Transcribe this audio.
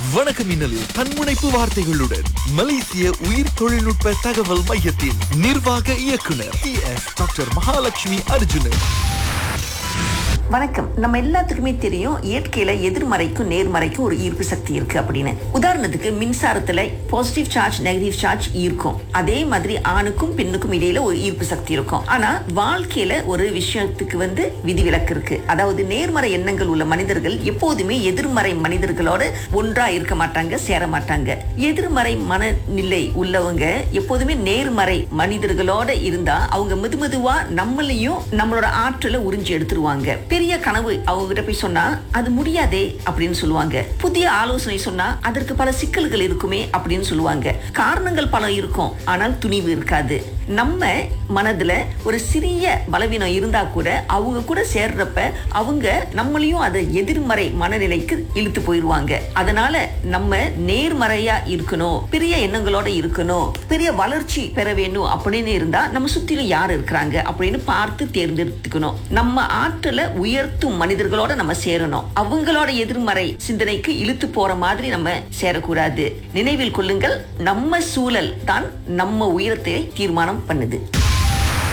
வணக்கம் மின்னலில் தன்முனைப்பு வார்த்தைகளுடன் மலேசிய உயிர் தொழில்நுட்ப தகவல் மையத்தின் நிர்வாக இயக்குனர் T S doctor Mahalakshmi Arjunan வணக்கம் நம்ம எல்லாத்துக்குமே தெரியும் இயற்கையில எதிர்மறைக்கும் நேர்மறைக்கும் ஒரு ஈர்ப்பு சக்தி இருக்கு அப்படின்னு உதாரணத்துக்கு மின்சாரத்துல பாசிட்டிவ் சார்ஜ் நெகட்டிவ் சார்ஜ் ஈர்க்கும் அதே மாதிரி ஆணுக்கும் பெண்ணுக்கும் இடையில ஒரு ஈர்ப்பு சக்தி இருக்கும் ஆனா வாழ்க்கையில ஒரு விஷயத்துக்கு வந்து விதிவிலக்கு இருக்கு அதாவது நேர்மறை எண்ணங்கள் உள்ள மனிதர்கள் எப்போதுமே எதிர்மறை மனிதர்களோட ஒன்றா இருக்க மாட்டாங்க சேர மாட்டாங்க எதிர்மறை மனநிலை உள்ளவங்க எப்போதுமே நேர்மறை மனிதர்களோட இருந்தா அவங்க மெது மெதுவா நம்மளையும் நம்மளோட ஆற்றலை உறிஞ்சி எடுத்துருவாங்க பெரிய கனவு அவங்க கிட்ட போய் சொன்னா அது முடியாதே அப்படின்னு சொல்லுவாங்க புதிய ஆலோசனை சொன்னா அதற்கு பல சிக்கல்கள் இருக்குமே அப்படின்னு சொல்லுவாங்க காரணங்கள் பல இருக்கும் ஆனால் துணிவு இருக்காது நம்ம மனதுல ஒரு சிறிய பலவீனம் இருந்தா கூட அவங்க கூட சேர்றப்ப அவங்க நம்மளையும் அதை எதிர்மறை மனநிலைக்கு இழுத்து போயிருவாங்க அதனால நம்ம நேர்மறையா இருக்கணும் பெரிய எண்ணங்களோட இருக்கணும் பெரிய வளர்ச்சி பெற வேண்டும் அப்படின்னு இருந்தா நம்ம சுத்திலும் யார் இருக்கிறாங்க அப்படின்னு பார்த்து தேர்ந்தெடுத்துக்கணும் நம்ம ஆற்றலை உயர்த்தும் மனிதர்களோட நம்ம சேரணும் அவங்களோட எதிர்மறை சிந்தனைக்கு இழுத்து போற மாதிரி நம்ம சேரக்கூடாது நினைவில் கொள்ளுங்கள் நம்ம சூழல் தான் நம்ம உயரத்தை தீர்மானம் பண்ணுது